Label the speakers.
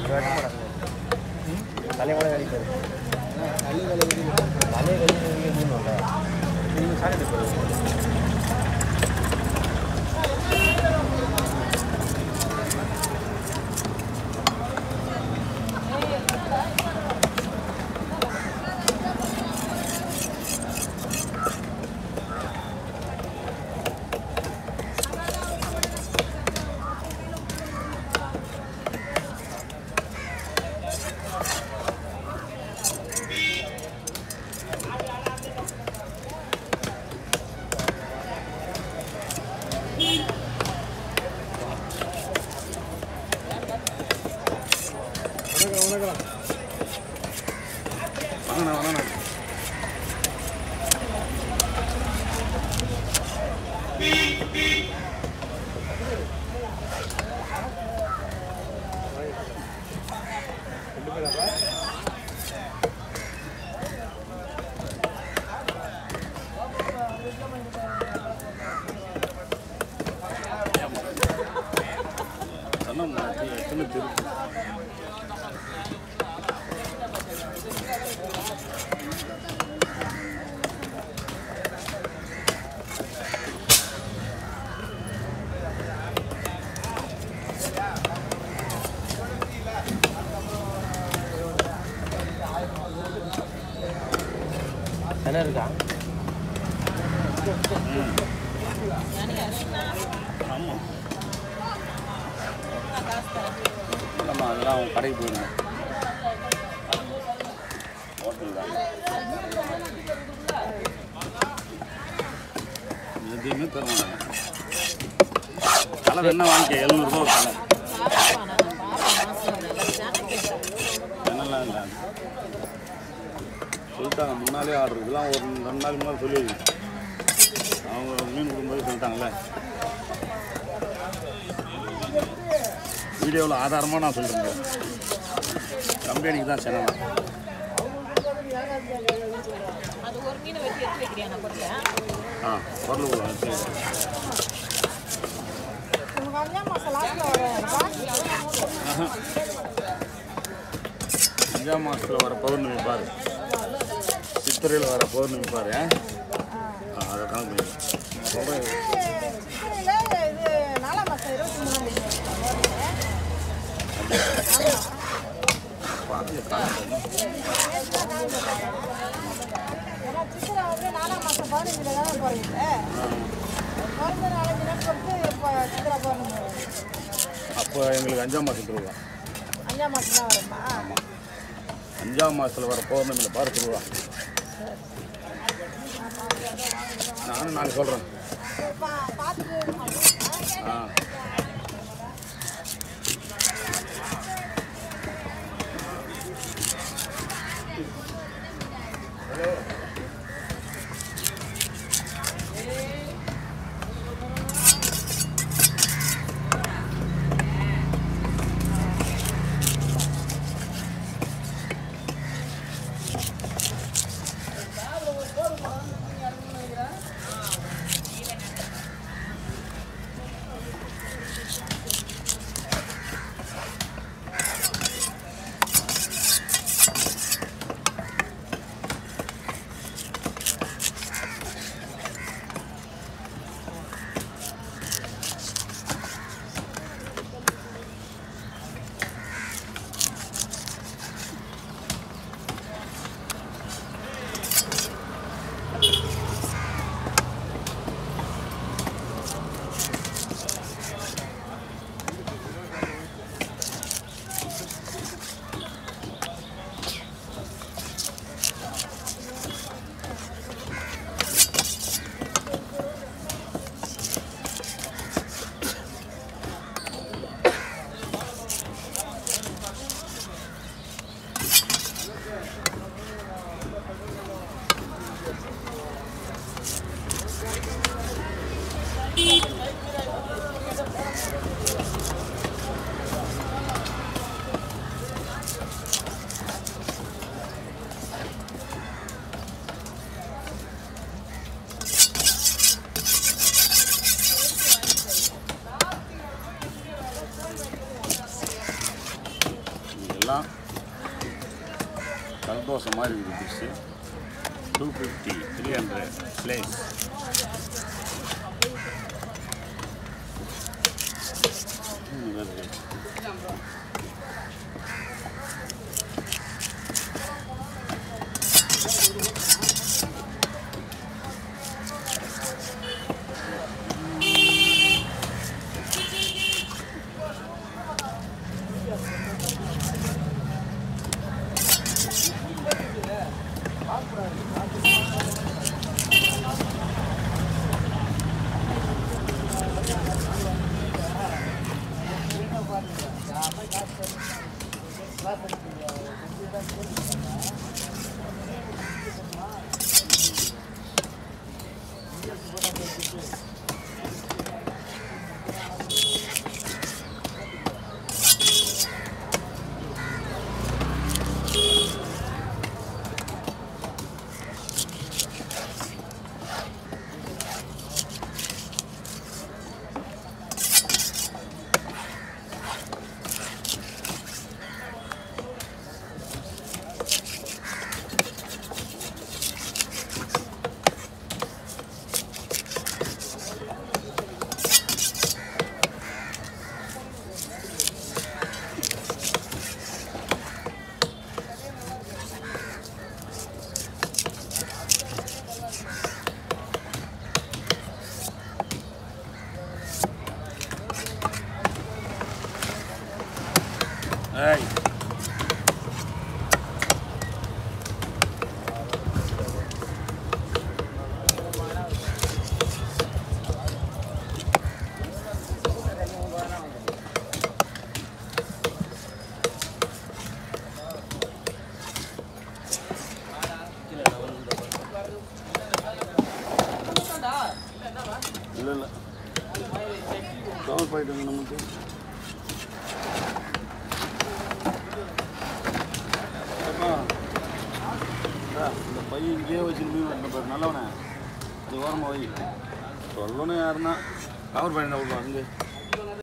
Speaker 1: வெட்ட மாட்டாங்க தலை கூட கழிப்பாரு தலை கழிக்க மீன் உண்டா நீங்கள் சாப்பிட்டு போயிருங்க
Speaker 2: வாங்கண்ணா வாங்கண்ணா சொன்னோம் எத்தனை பேர்
Speaker 1: என்ன இருக்கா
Speaker 2: ஆமாம் நம்ம அதெல்லாம் அவங்க கடைக்கு போயிருந்தோம் ஹோட்டல் தான் எதையுமே தர மாட்டாங்க கலர் என்ன வாங்கிக்க எழுநூறுபா ஒரு கலர் என்னெல்லாம் இல்லை சொல்லிட்டாங்க முன்னாலே ஆர்டர் இதெல்லாம் ஒரு ரெண்டு நாள் முன்னாடி சொல்லி அவங்க மீன் கொடுக்கும்போது சொல்லிட்டாங்களே வீடியோவில் ஆதாரமாக நான் சொல்கிறேன் கம்பெனிக்கு தான் சேனல்
Speaker 3: அது ஒரு மீனை வெட்டி எடுத்து வைக்கிறியா நான் பொருளை
Speaker 2: ஆ பொருள் கொடுங்க. சரி. ஆஹா. அஞ்சாம் மாதத்தில் வர பௌர்ணமி பாரு சித்திரையில் வர பௌர்ணமி பாரு ஆ அதை கணக்கு பண்ணி சொல்கிறேன் பார்த்து கணக்கு அப்போ எங்களுக்கு அஞ்சாம் மாதம் திருவிழா
Speaker 4: அஞ்சாம் மாசம் தான் வருமா
Speaker 2: அஞ்சாம் மாதத்தில் வர பௌர்ணமியில் பாரு திருவிழா நானும் நாளைக்கு சொல்கிறேன்
Speaker 4: பா- பார்த்துட்டு
Speaker 2: ஆ இதெல்லாம் கல்தோசை மாதிரி இருக்குது fish two fifty three hundred place ஏய் இல்லை இல்லை கவர் போயிட்டு நமக்கு அப்பா, அக்கா, இந்த பையன் இங்கேயே வச்சுட்டு போய் வரணும் பாரு நல்லவனே இது ஓரமாக வை சொல்லணும் யாருன்னா கவர் பண்ணி விடுவான் அங்கே